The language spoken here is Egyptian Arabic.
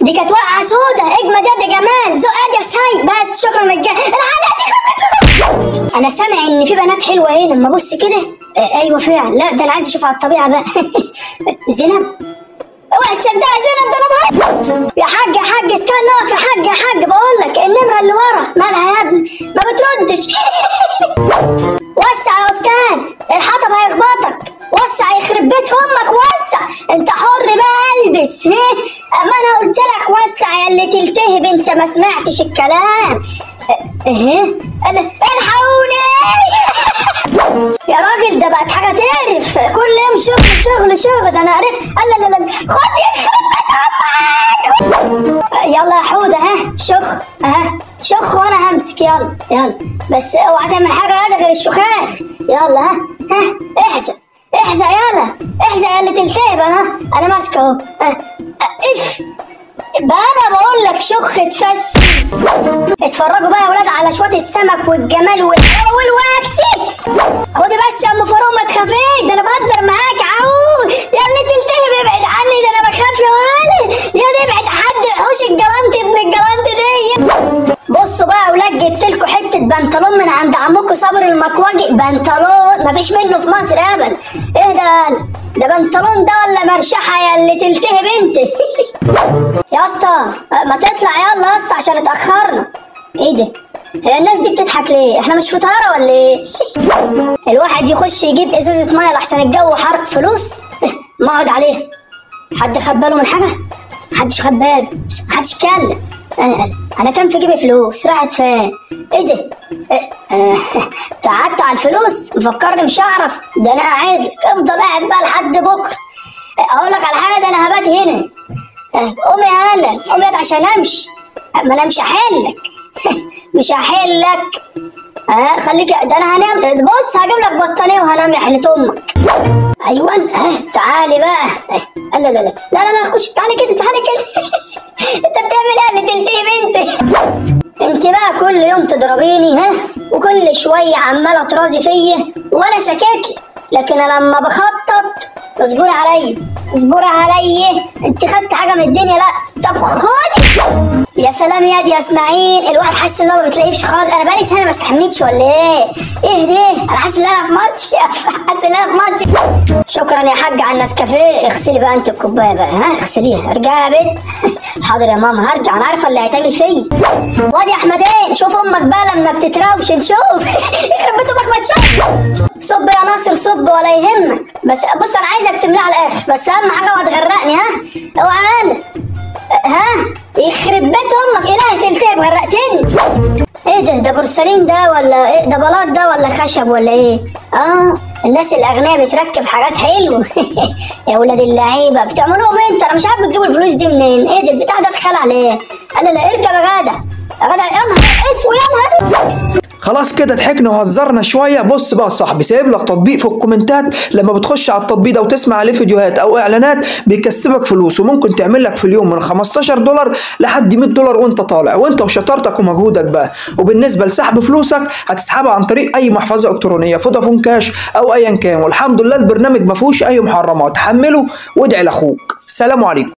دي كانت واقعه سودا اجمد يد يا جمال زقاد يا سايب بس شكرا رجاله انا سامع ان في بنات حلوه هنا اما ابص كده آه ايوه فعلا لا ده انا عايز اشوف على الطبيعه بقى زينب اوعى تصدقي زينب ده انا يا حاج يا حاج استنى اقف يا حاج يا حاج بقول لك النمره اللي ورا مالها يا ابني ما بتردش وسع يا استاذ الحطب هيخبطك وسع يخرب بيت امك وسع انت حر بقى البس هيه اما انا قلت لك وسع يا اللي تلتهب انت ما سمعتش الكلام ايه الحقوني يا راجل ده بقت حاجه تقرف كل يوم شغل شغل شغل ده انا عرفت لا لا لا خد يخرب بيت امك يلا يا حوده ها شخ ها شخ وانا همسك يلا يلا بس اوعى تعمل حاجه هذا غير الشخاخ يلا ها ها احزق احزق يلا احزق يا اللي تلتهب انا انا ماسكه اهو اه، اف بقى انا بقول لك شخ اتفس اتفرجوا بقى يا ولاد على شويه السمك والجمال والهوا والواكسي خدي بس يا ام فاروق ما تخافيش ده انا بهزر معاك اهو يا اللي تلتهب ابعد عني ده انا بخاف يا ولد يا ابعد حد حوش الجلانت ابن الجلانت دي بصوا بقى يا ولاد جبت لكم حته بنطلون من عند عمكم صابر المكواجي بنطلون مفيش منه في مصر ابدا ايه ده ده بنطلون ده ولا مرشحه يا اللي تلتهب انت يا اسطى ما تطلع يلا يا اسطى عشان اتاخرنا ايه ده هي الناس دي بتضحك ليه احنا مش في طياره ولا ايه الواحد يخش يجيب ازازه ميه لحسن الجو حر فلوس ما اقعد عليها حد خد باله من حاجه محدش خد باله محدش اتكلم انا انا كان في جيبي فلوس راحت فين ايه ده إيه، آه، قعدت على الفلوس مفكرني مش هعرف ده انا قاعد لك افضل قاعد بقى لحد بكره اقول لك على حاجه ده انا هبات هنا آه، قوم يا هلا قوم يا عشان امشي آه، ما انا مش هحلك مش هحلك اه خليك ده انا هنام بص هجيب لك بطانيه وهنام يا حلة امك ايوه اه تعالي بقى آه، لا لا لا لا لا لا خش تعالي كده تعالي كده انت بتعمل ايه اللي تلتهي بنتي انت بقى كل يوم تضربيني ها وكل شويه عماله ترازي فيا وانا ساكت لكن انا لما بخطط اصبري عليا اصبري عليا انت خدت حاجه من الدنيا لا طب خدي يا سلام يا دي يا اسماعيل الواحد حاسس ان هو ما بتلاقيش خالص انا بقالي سنه ما استحميتش ولا ايه ايه ده انا حاسس ان انا في مصر حاسس ان انا في مصر شكرا يا حاج على النسكافيه اغسلي بقى انت الكوبايه بقى ها اغسليها ارجعي يا بنت حاضر يا ماما هرجع انا عارفه اللي هيتعمل فيا وادي يا احمدين شوف امك بقى لما بتتراوش نشوف يخرب بيت امك ما تشوف صب يا ناصر صب ولا يهمك بس بص انا عايزك تملاه على الاخر بس اهم حاجه اوعى تغرقني ها اوعى انا ها يخرب بيت امك الهي تلتهب غرقتني ايه ده ده بورسلين ده ولا ايه ده بلاط ده ولا خشب ولا ايه اه الناس الاغنياء بتركب حاجات حلوه يا ولاد اللعيبه بتعملوهم انت انا مش عارف بتجيبوا الفلوس دي منين ايه ده البتاع ده اتخلع ليه قال لا اركب يا جدع يا جدع يا نهار اسود يا نهار خلاص كده ضحكنا وهزرنا شويه بص بقى يا صاحبي سايب لك تطبيق في الكومنتات لما بتخش على التطبيق ده وتسمع عليه فيديوهات او اعلانات بيكسبك فلوس وممكن تعمل لك في اليوم من 15 دولار لحد 100 دولار وانت طالع وانت وشطارتك ومجهودك بقى وبالنسبه لسحب فلوسك هتسحبها عن طريق اي محفظه الكترونيه فودافون كاش او ايا كان والحمد لله البرنامج ما فيهوش اي محرمات حمله وادعي لاخوك سلام عليكم